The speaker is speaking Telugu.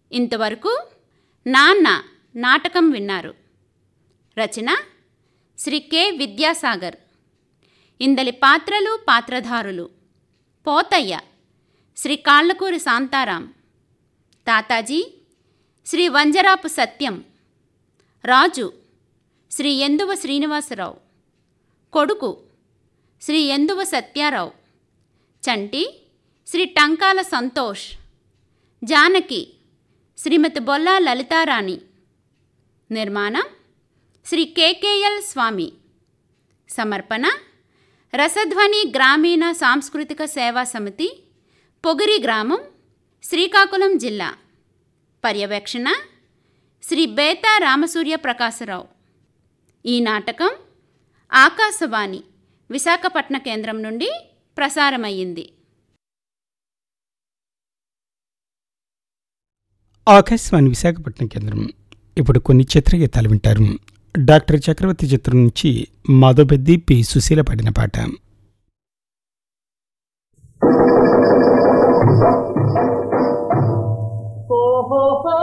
ఇంతవరకు నాన్న నాటకం విన్నారు రచన శ్రీ కె విద్యాసాగర్ ఇందలి పాత్రలు పాత్రధారులు పోతయ్య శ్రీ కాళ్ళకూరి శాంతారాం తాతాజీ శ్రీ వంజరాపు సత్యం రాజు శ్రీ ఎందువ శ్రీనివాసరావు కొడుకు శ్రీ ఎందువ సత్యారావు చంటి శ్రీ టంకాల సంతోష్ జానకి శ్రీమతి బొల్లా లలితారాణి నిర్మాణం శ్రీ కేకేఎల్ స్వామి సమర్పణ రసధ్వని గ్రామీణ సాంస్కృతిక సేవా సమితి పొగిరి గ్రామం శ్రీకాకుళం జిల్లా పర్యవేక్షణ శ్రీ బేతా రామసూర్య ప్రకాశరావు ఈ నాటకం ఆకాశవాణి విశాఖపట్న కేంద్రం నుండి ప్రసారమయ్యింది ఆకాశవాణి విశాఖపట్నం కేంద్రం ఇప్పుడు కొన్ని చిత్రగీతాలు వింటారు డాక్టర్ చక్రవర్తి చిత్రం నుంచి మాధవబెద్ది పి సుశీల పాడిన పాట ఓహో